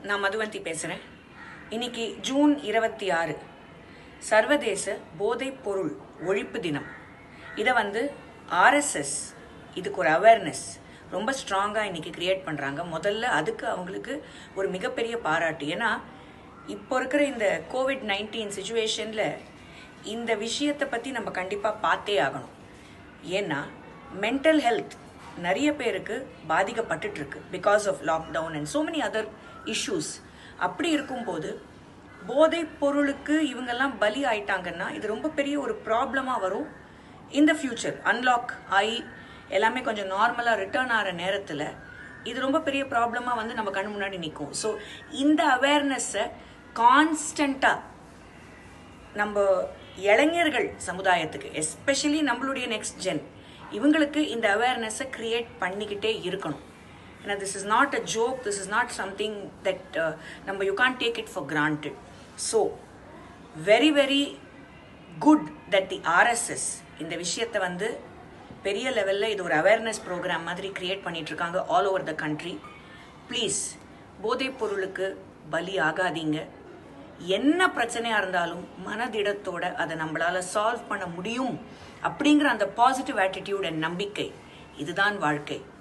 நான் மதுவந்தி பேசுகிறேன் இன்னைக்கு ஜூன் இருபத்தி ஆறு சர்வதேச போதைப் பொருள் ஒழிப்பு தினம் இதை வந்து ஆர்எஸ்எஸ் இதுக்கு ஒரு அவேர்னஸ் ரொம்ப ஸ்ட்ராங்காக இன்னைக்கு கிரியேட் பண்ணுறாங்க முதல்ல அதுக்கு அவங்களுக்கு ஒரு மிகப்பெரிய பாராட்டு ஏன்னா இப்போ இருக்கிற இந்த கோவிட் நைன்டீன் சுச்சுவேஷனில் இந்த விஷயத்தை பற்றி நம்ம கண்டிப்பாக பார்த்தே ஆகணும் ஏன்னா மென்டல் ஹெல்த் நிறைய பேருக்கு பாதிக்கப்பட்டுட்டு இருக்கு because of lockdown and so many other issues அப்படி இருக்கும்போது போதைப் பொருளுக்கு இவங்கெல்லாம் பலி ஆயிட்டாங்கன்னா இது ரொம்ப பெரிய ஒரு ப்ராப்ளமாக வரும் இந்த ஃபியூச்சர் அன்லாக் ஆகி எல்லாமே கொஞ்சம் நார்மலாக ரிட்டர்ன் ஆகிற நேரத்தில் இது ரொம்ப பெரிய ப்ராப்ளமாக வந்து நம்ம கண்ணு முன்னாடி நிற்கும் ஸோ இந்த அவேர்னஸை கான்ஸ்டண்ட்டாக நம்ம இளைஞர்கள் சமுதாயத்துக்கு எஸ்பெஷலி நம்மளுடைய நெக்ஸ்ட் ஜென் இவங்களுக்கு இந்த அவேர்னஸை கிரியேட் பண்ணிக்கிட்டே இருக்கணும் ஏன்னா this is not a joke this is not something that நம்ம you can take it for granted so very very good that the RSS இந்த விஷயத்தை வந்து பெரிய லெவலில் இது ஒரு அவேர்னஸ் ப்ரோக்ராம் மாதிரி கிரியேட் பண்ணிட்டு இருக்காங்க all over the country please போதைப் பொருளுக்கு பலி ஆகாதீங்க என்ன பிரச்சனையா இருந்தாலும் மனதிடத்தோட அதை நம்மளால சால்வ் பண்ண முடியும் அப்படிங்கிற அந்த பாசிட்டிவ் ஆட்டிடியூட் அண்ட் நம்பிக்கை இதுதான் வாழ்க்கை